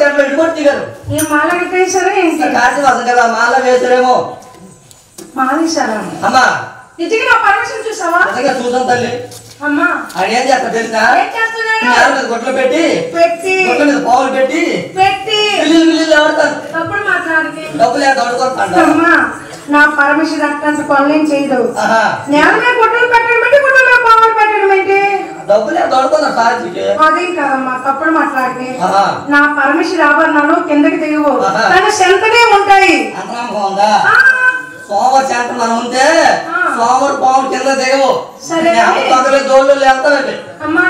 గంటల ఇటువంటి గారు ఈ మాల కట్టేశారా ఏంటి కార్తీక మాసం కదా మాల వేసారేమో మాలేశారా అమ్మా నిజంగా నా పర్మిషన్ చూసావా నిజంగా చూసాం తల్లి అమ్మా ఆయన ఏం చేస్తా తెలిసిన ఏం చేస్తున్నాడు నేల మీద గుడ్లు పెట్టి పెట్టి గుడ్ల మీద పావులు పెట్టి పెట్టి పిల్లి పిల్లి ఎవడతారు తప్పుడు మాట్లాడికి డబ్బులు ఎంత అడుగుతాడు అమ్మా నా పరమేశ్వర అట్లాంటి పనులేం చేయదు ఆహా నేల మీద గుడ్డలు పెట్టడం ఏంటి గుడ్డల మీద పావులు పెట్టడం ఏంటి డబ్బులు ఎంత అడుగుతున్నారు సాక్షికి అదేం కాదమ్మా తప్పుడు మాట్లాడికి ఆహా నా పరమేశ్వర ఆభరణాలు కిందకి దిగవు ఆహా. తన సెంతనే ఉంటాయి అంత నమ్మకం ఉందా ఆ, సోమవారం సెంటర్ మనం ఉంటే ఆ. సోమవారం పావులు కింద దిగవు సరే. పక్కలే దోళ్ళు వెళ్తానండి అమ్మా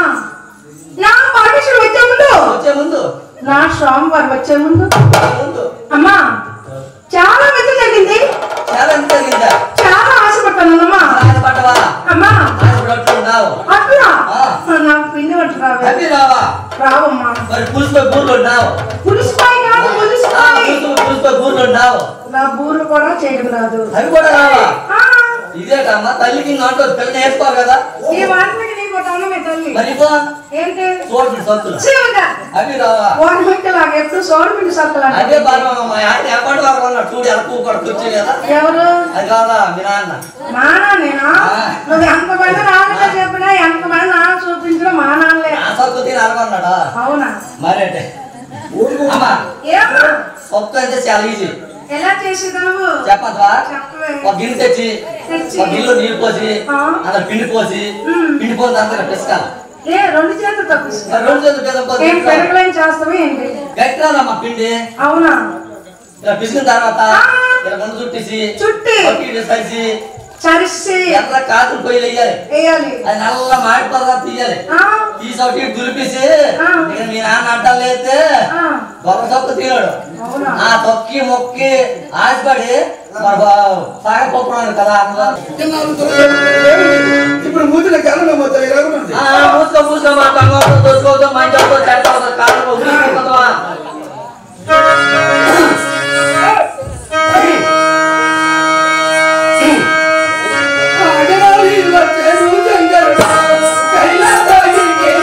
నా పరమేశ్వరుడు వచ్చే ముందు వచ్చే ముందు నా స్వామివారు వచ్చే ముందు ముందు అమ్మా చాలా మెత్త జరిగింది చాలా ఎంత జరిగిందా చాలా ఆశపడ్డానమ్మా పట్టవా అమ్మా ఉన్నావు అట్లా ఆ. నాకు పిండి వంట రావే అవి రావా రావమ్మా మరి పులుసుపై బూర్లు ఉన్నావు పులుసుపాయి కాదు పులుసుపాయి పులుసుపై బూర్లు ఉన్నావు నా బూరు కూడా చేయడం రాదు అవి కూడా రావా ఆ, ఇదేటమ్మా తల్లికి నాటో పిల్ల నేర్చుకోవాలి కదా ఈ వాటికి నీకు ఒక అన్నమే తల్లి మరి ఇగో ఏంటి చూడండి సత్తులు శివుడా అవి రావా వాడి లాగా ఎప్పుడు సోడు పిండి సత్తలా అదే బాగా మా ఆయన ఎప్పటి వరకు ఉన్నాడు చూడు ఎలా పువ్వు కూడా కూర్చోయి కదా ఎవరు అది కాదా మీ నాన్న మానా నేనా ఆ. నువ్వు ఎంతమంది నాన్నగా చెప్పినా ఎంతమంది నాన్న చూపించినా మా నాన్నలే ఆ సత్తు తిని అనుకున్నాడా అవునా మరేంటే అమ్మా ఏమా సొత్తు అంటే చాలా ఈజీ ఎలా చేసేది నువ్వు చెప్పద్వా చెప్పవే ఒక గిన్నె తెచ్చి తెచ్చి. ఒక గిన్నెలో నీళ్ళు పోసి ఆ. అందులో పిండి పోసి ఉమ్. పిండి పోసి అంతా పిసకాలి ఏ రెండు చేతులు తప్పిస్తా మరి రెండు చేతులు పేద పోసి ఏం పెరగలేని చేస్తావా ఏంటి గట్టిరాదమ్మా పిండి అవునా ఇలా పిసికిన తర్వాత ఆ. ఇలా ముందు చుట్టేసి చుట్టి. పక్కకి కలిసి చరిసి ఎర్ర కాకులు పొయ్యిలు వేయాలి వేయాలి అది నల్ల మాడిపోదా తీయాలి ఆ, తీసి ఒకటి దులిపేసి ఆ. ఇక మీ నాన్న అడ్డాలు లేస్తే ఆ, గొప్ప తొక్క తీయడు అవునా ఆ తొక్కి మొక్కి ఆశపడి మరి సాగపోతున్నాడు కదా ఇప్పుడు మూతిలో కారణం మొత్తం ఇరవై ఉంది ఆ, మూసుకో మూసుకో మా కంగోతో దోసుకోవద్దు మా ఇంట్లో చెడ్డ కాళ్ళు ఊరుకుంటుందా ఆగరాలి వచ్చేను జంగరుడు, కైలాసానికి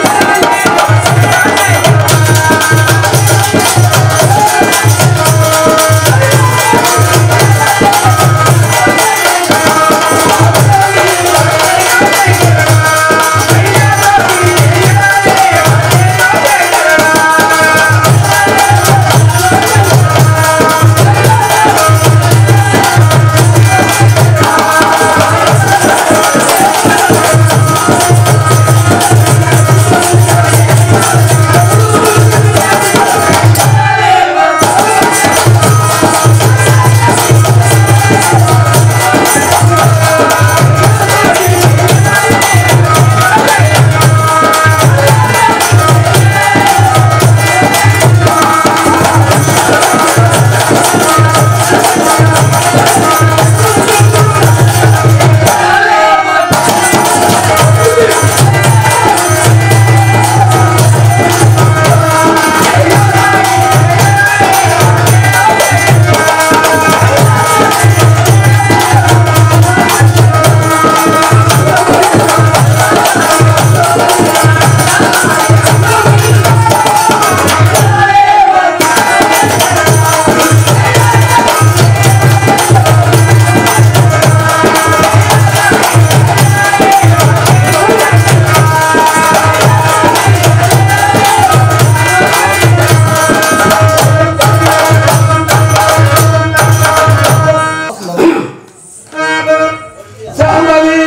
శాంభవి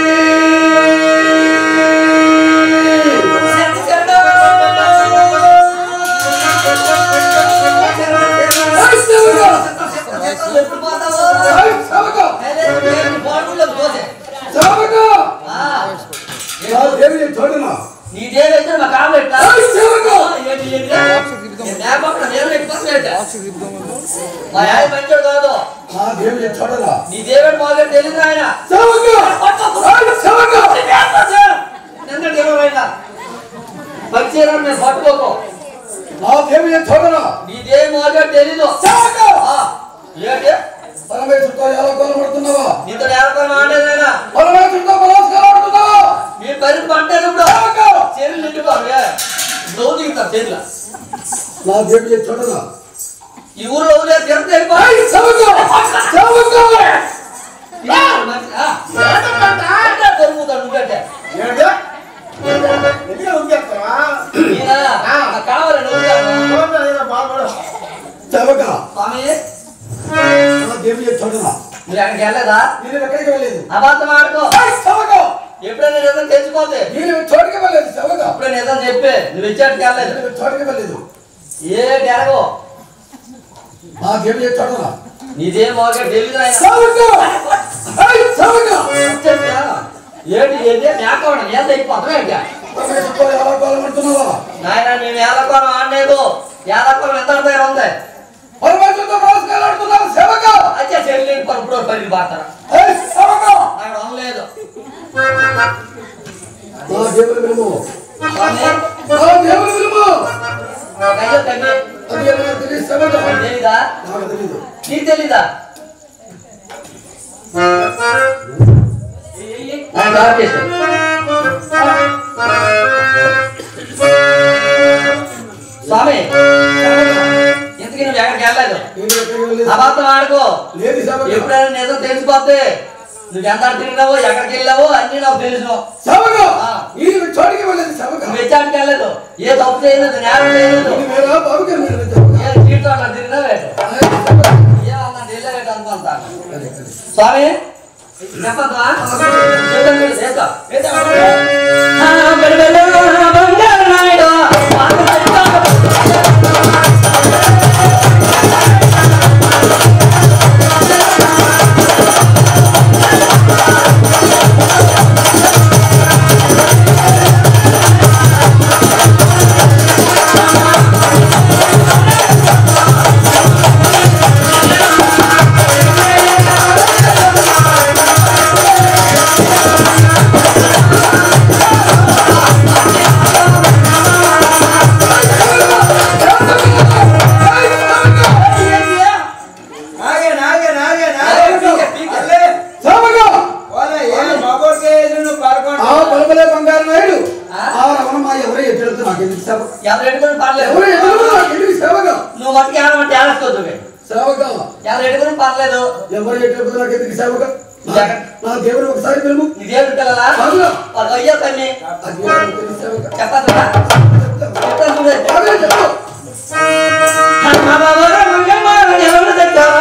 శివుడు! ఐ, శివకు! శివకు! నా దేవి చూడను నీదేదైతే మా కాబట్టి ఐ, శివకు! మా ఆయన మంచోడు కాదు నా దేవి చూడను నీ దేవుడు మొదలు తెలియదు ఆయన శివకు! ఐ, శివకు! పక్షీరం నేను పట్టుకోకు నా దేవి చూడను నీ దేవి మొదలు తెలీదు శివకు! ఆ, ఏంటి పరమేశ్వరుతో ఎలా కొనబడుతున్నావా నీతో ఏర్పడిన మాటేనా పరమేశ్వరుతో కొనబడుతున్నావా మీ పరిస్థితి అంటే ఇప్పుడు శివకు! చెరువులు నిండిపోవాలి నువ్వు దిగుతావు చెరువుల నా దేవి చూడను ఈ ఊర్లో ఊరే తిరుపతి వెళ్ళిపో. ఏయ్, సేవకు! సేవకు! ఈ ఊరు మంచి- ఆ, అంటే దొరుకుతాడు నువ్వంటే. ఏంటి? ఎందుకు ఊరికేస్తావా? ఈయన నాకు కావాలి నువ్వు కాదు. చూడండి, ఈయన బాగున్నాడు. సేవక స్వామి నా దేవుని చూడరా మీరు అక్కడికి వెళ్ళలేదా నేను ఎక్కడికి వెళ్ళలేదు అబద్ధం ఆడుకో ఏయ్, సేవక ఎప్పుడైనా నిజం తెచ్చుకోతే నేను చోటికి వెళ్ళలేదు సేవక అప్పుడే నిజం చెప్పే నువ్వు ఇచ్చేటికి వెళ్ళలేదు నేను చోటికి వెళ్ళలేదు ఏ జరగవు నా దేవుని చూడరా నీదేం మోగే తెలియదు ఆయన సేవక ఏయ్, సేవక వచ్చేస్తా. ఏంటి ఏంటి మేకోవడం ఎంత అయిపోతాం ఏంటి పరమేశ్వరుతో ఎలా పాల్గొంటున్నావా నాయన మేము ఏలకోరం ఆడలేదు ఏలకోరం ఎంత దగ్గర ఉంది పరమేశ్వరుతో మోసగాలాడుతున్నావు సేవక అచ్చా చెల్లి పరుపుడు పరిగి బాతారా ఏయ్, సేవక అక్కడ ఉండలేదు నా దేవుని విలువ స్వామి నా దేవుని విలువ అయ్యో తల్లి అది ఏమైనా తెలియదు సేవక తెలీదా నాకు తెలీదు నీకు తెలీదా ఆయన కాల్ చేశాడు. స్వామి ఇంతకీ నువ్వు ఎక్కడికి వెళ్ళలేదు నేను ఎక్కడికి వెళ్ళలేదు అబద్ధం ఆడుకో లేదు సేవక ఎప్పుడైనా నిజం తెలిసిపోతే నువ్వు ఎంత తిరిగినావో ఎక్కడికి వెళ్ళావో అన్ని నాకు తెలుసు సేవక ఆ. నేను చోటికి వెళ్ళలేదు సేవక నువ్వు వెచ్చాడికి వెళ్ళలేదు ఏ తప్పు చేయలేదు నేరం చేయలేదు నేను వేరే బాబుకి వెళ్ళలేదు సేవక ఏ జీవితం అట్లా తిరిగినావేట ఏయ్, సేవక ఏ అన్నా తెలియలేదు అనుకుంటా అదే, అదే. స్వామి చెప్పద్దా చెప్పండి ఏదో ఏదో ఆ బెలబెల బంగారు నాయుడు ఆగేనా, ఆగేనా, ఆగేనా, ఆగేనా. అల్లే. సేవక ఓలే, ఏం మగోడికే ఎదురు నువ్వు పడుకోండి. ఆ బలబలే బంగారు నాయుడు ఆ? ఆ రమణమ్మ ఎవరు ఎదురు నాకు ఎందుకు సేవక ఎవరు ఎడుకుని పర్లేదు ఎవరు ఎదురు నాకు ఎందుకు సేవక నువ్వు మట్టుకు ఏడమంటే ఏడొచ్చు సేవక ఎవరు ఎడుకుని పర్లేదు ఎవరు ఎదురు నాకు ఎందుకు సేవక నా- నా దేవుడు ఒకసారి పిలుము నీ దేవుడి పిల్లలా అవును. వాళ్ళు అయ్యో తల్లి అది ఎవరు తెలుసు సేవక చెప్పద్దా చెప్తాను చూడే అదే చెప్పు ఎవరు తెచ్చారు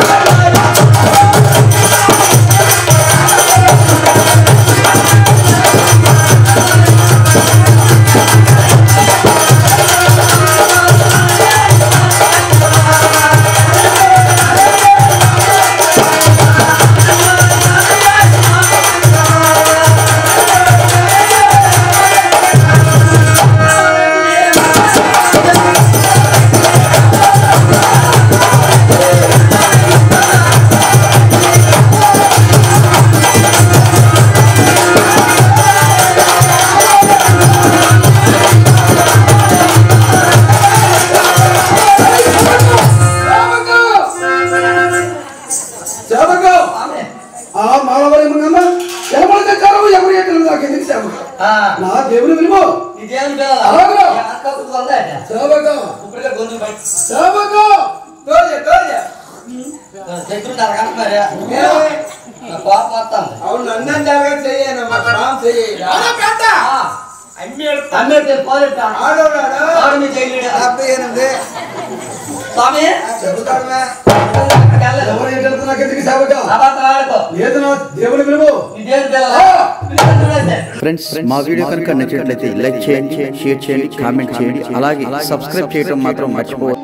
సేవక ఆ మానవరి మంగమ్మ ఎవరు తెచ్చారు ఎవరు ఎదురు నాకు ఎందుకు సేవక నా దేవుని విలువ నీ దేవుడి పిల్లలా అలాగా. ఏ అక్క కూతురు ఉందా ఏంటి? సేవక ఇప్పటికే గొంతు బయట సేవక తోలే, తోలే. దగ్గర అడగంటున్నారే ఏయ్, నా కోపం వస్తుంది అవును నన్ను జరగ చెయ్యను మా స్వామి చెయ్యి అమ్మి ఎడతా. అమ్మేస్తే పోలేట ఆడోడాడు. ఆడు మీ చేయలేడు డెబ్బై ఎనిమిది. స్వామి చెబుతాడుమే. అక్కడికి వెళ్ళలేదు. ఎవరు ఎదురు నాకు ఎందుకు సేవక అబద్ధం ఆడుకో లేదు నా దేవుని విలువ నీ దేవుడి పిల్లలా పిల్లలు చూడండి ఫ్రెండ్స్ మా వీడియో కనుక నచ్చినట్లయితే లైక్ చేయండి షేర్ చేయండి కామెంట్ చేయండి అలాగే సబ్స్క్రైబ్ చేయడం మాత్రం మర్చిపోవద్దు